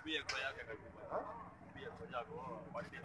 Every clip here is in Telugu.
भी एक खोया के कर भी एक खोया को बड़ी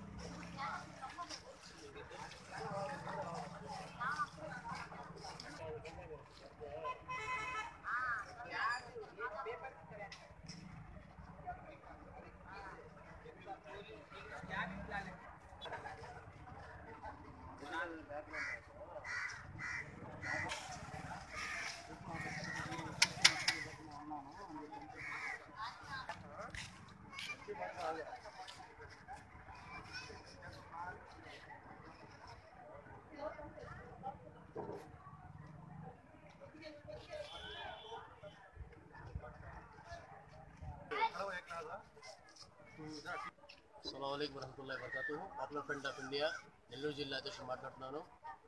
అస్సలం వరహతుల్లా వరకతు Popular Front of India Nellore జిల్లా అధ్యక్షుడు మాట్లాడుతున్నాను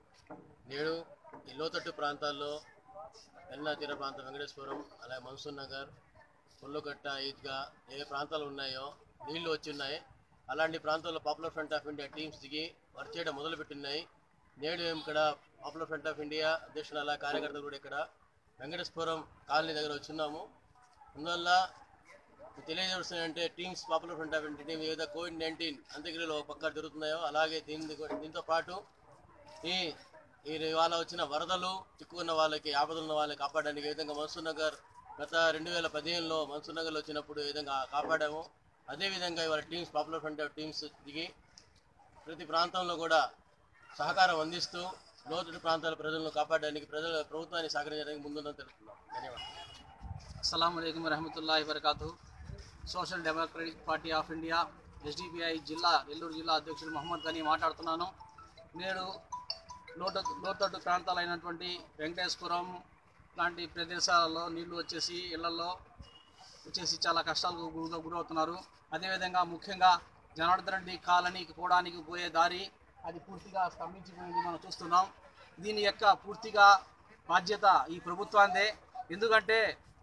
నేడు ఈ లోతట్టు ప్రాంతాల్లో పెన్నా తీర ప్రాంతం వెంకటేశ్వరం అలాగే మన్సూర్ నగర్ పుల్లగట్ట ఈద్గా ఏ ప్రాంతాలు ఉన్నాయో నీళ్లు వచ్చి ఉన్నాయి అలాంటి ప్రాంతాల్లో Popular Front of India teams దిగి వర్క్ చేయడం మొదలుపెట్టినాయి నేడు మేము ఇక్కడ పాపులర్ ఫ్రంట్ ఆఫ్ ఇండియా అధ్యక్షుడు అలా కార్యకర్తలు కూడా ఇక్కడ వెంకటేశ్వరం కాలనీ దగ్గర వచ్చిన్నాము అందువల్ల తెలియజేస్తుందంటే teams Popular Front of India team ఏదైతే కోవిడ్ నైన్టీన్ అంత్యక్రియలు ఒక పక్క జరుగుతున్నాయో అలాగే దీని దీంతో పాటు ఈ ఈ ఇవాళ వచ్చిన వరదలు చిక్కుకున్న వాళ్ళకి ఆపదలు ఉన్న వాళ్ళకి కాపాడడానికి ఏ విధంగా మన్సూర్ నగర్ గత రెండు వేల పదిహేనులో మన్సూర్ నగర్లో వచ్చినప్పుడు ఏ విధంగా కాపాడాము అదేవిధంగా ఇవాళ teams Popular Front of teams దిగి ప్రతి ప్రాంతంలో కూడా సహకారం అందిస్తూ లోతట్టు ప్రాంతాల ప్రజలను కాపాడడానికి ప్రజల ప్రభుత్వాన్ని సహకరించడానికి ముందుందని తెలుపుతున్నాం ధన్యవాదాలు అస్సలం అయికం వరహమతుల్లాహి వరకాతు Social Democratic Party of India SDPI జిల్లా నెల్లూరు జిల్లా అధ్యక్షుడు మహమ్మద్ గనీ మాట్లాడుతున్నాను నేడు లోట లోతట్టు ప్రాంతాలైనటువంటి వెంకటేశ్వరం లాంటి ప్రదేశాలలో నీళ్లు వచ్చేసి ఇళ్లలో వచ్చేసి చాలా కష్టాలకు గురి గురవుతున్నారు అదేవిధంగా ముఖ్యంగా జనార్దన్ రెడ్డి కాలనీకి పోవడానికి పోయే దారి అది పూర్తిగా స్తంభించిపోయింది మనం చూస్తున్నాం దీని యొక్క పూర్తిగా బాధ్యత ఈ ప్రభుత్వాందే ఎందుకంటే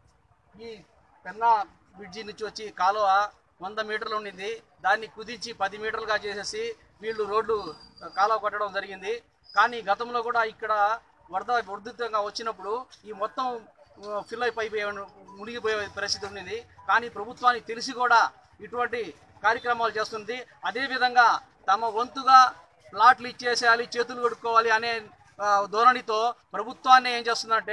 ఈ పెన్నా బ్రిడ్జి నుంచి వచ్చి కాలువ వంద మీటర్లు ఉండింది దాన్ని కుదించి పది మీటర్లుగా చేసేసి వీళ్ళు రోడ్లు కాలువ కట్టడం జరిగింది కానీ గతంలో కూడా ఇక్కడ వరద ఉధృతంగా వచ్చినప్పుడు ఈ మొత్తం ఫిల్ అయిపోయి మునిగిపోయే పరిస్థితి ఉండింది కానీ ప్రభుత్వానికి తెలిసి కూడా ఇటువంటి కార్యక్రమాలు చేస్తుంది అదేవిధంగా తమ వంతుగా ప్లాట్లు ఇచ్చేసేయాలి చేతులు కడుక్కోవాలి అనే ఆ, ధోరణితో ప్రభుత్వాన్ని ఏం చేస్తుందంటే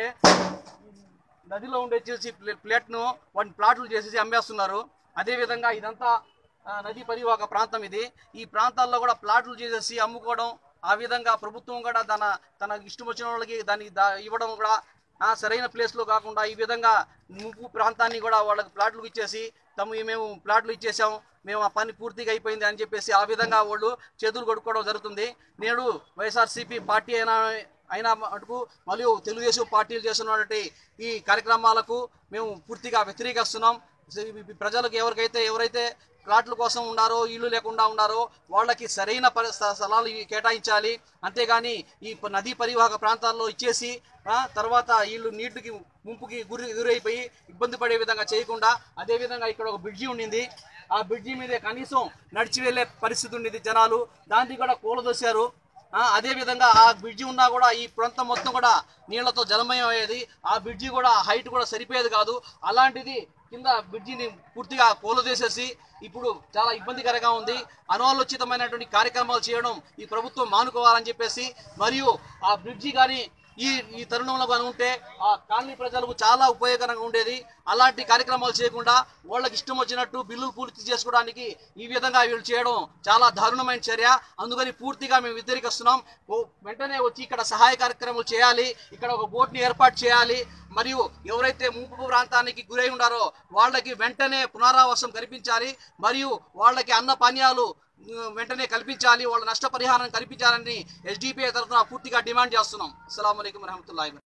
నదిలో ఉండే చేసి ప్లే- ప్లేట్ను వాటిని ప్లాట్లు చేసేసి అమ్మేస్తున్నారు అదేవిధంగా ఇదంతా ఆ, నదీ పరివాహక ప్రాంతం ఇది ఈ ప్రాంతాల్లో కూడా ప్లాట్లు చేసేసి అమ్ముకోవడం ఆ విధంగా ప్రభుత్వం కూడా తన తన ఇష్టం వచ్చిన వాళ్ళకి దానికి దా ఇవ్వడం కూడా ఆ, సరైన ప్లేస్లో కాకుండా ఈ విధంగా ముప్పు ప్రాంతాన్ని కూడా వాళ్ళకి ప్లాట్లు ఇచ్చేసి తమ మేము ప్లాట్లు ఇచ్చేసాం మేము ఆ పని పూర్తిగా అయిపోయింది అని చెప్పేసి ఆ విధంగా వాళ్ళు చేతులు కొట్టుకోవడం జరుగుతుంది నేడు వైఎస్ఆర్సీపీ పార్టీ అయినా అయినా మటుకు మరియు తెలుగుదేశం పార్టీలు చేస్తున్నటువంటి ఈ కార్యక్రమాలకు మేము పూర్తిగా వ్యతిరేకిస్తున్నాం ఈ ప్రజలకు ఎవరికైతే ఎవరైతే ప్లాట్ల కోసం ఉన్నారో ఇల్లు లేకుండా ఉన్నారో వాళ్ళకి సరైన పరి స్థ- స్థలాలు ఇవి కేటాయించాలి అంతేగాని ఈ ప- నదీ పరివాహక ప్రాంతాల్లో ఇచ్చేసి ఆ, తర్వాత వీళ్ళు నీటికి ముంపుకి గురి గురైపోయి ఇబ్బంది పడే విధంగా చేయకుండా అదేవిధంగా ఇక్కడ ఒక బ్రిడ్జి ఉండింది ఆ బ్రిడ్జి మీదే కనీసం నడిచి వెళ్ళే పరిస్థితి ఉండేది జనాలు దాన్ని కూడా కూలదోశారు ఆ, అదే విధంగా ఆ బ్రిడ్జి ఉన్నా కూడా ఈ ప్రాంతం మొత్తం కూడా నీళ్లతో జలమయం అయ్యేది ఆ బ్రిడ్జి కూడా హైట్ కూడా సరిపోయేది కాదు అలాంటిది కింద బ్రిడ్జిని పూర్తిగా కూలదోసేసి ఇప్పుడు చాలా ఇబ్బందికరంగా ఉంది అనాలోచితమైనటువంటి కార్యక్రమాలు చేయడం ఈ ప్రభుత్వం మానుకోవాలని చెప్పేసి మరియు ఆ బ్రిడ్జి కానీ ఈ ఈ తరుణంలో కానీ ఉంటే ఆ కాలనీ ప్రజలకు చాలా ఉపయోగకరంగా ఉండేది అలాంటి కార్యక్రమాలు చేయకుండా వాళ్ళకి ఇష్టం వచ్చినట్టు బిల్లులు పూర్తి చేసుకోవడానికి ఈ విధంగా వీళ్ళు చేయడం చాలా దారుణమైన చర్య అందుకని పూర్తిగా మేము వ్యతిరేకిస్తున్నాం ఓ వెంటనే వచ్చి ఇక్కడ సహాయ కార్యక్రమాలు చేయాలి ఇక్కడ ఒక బోట్ని ఏర్పాటు చేయాలి మరియు ఎవరైతే ముంపు ప్రాంతానికి గురై ఉన్నారో వాళ్ళకి వెంటనే పునరావాసం కల్పించాలి మరియు వాళ్ళకి అన్న పానీయాలు ఉమ్, వెంటనే కల్పించాలి వాళ్ళ నష్టపరిహారం కల్పించాలని ఎస్డిపిఐ తరఫున పూర్తిగా డిమాండ్ చేస్తున్నాం అస్సలం వరహమతుల్లాhi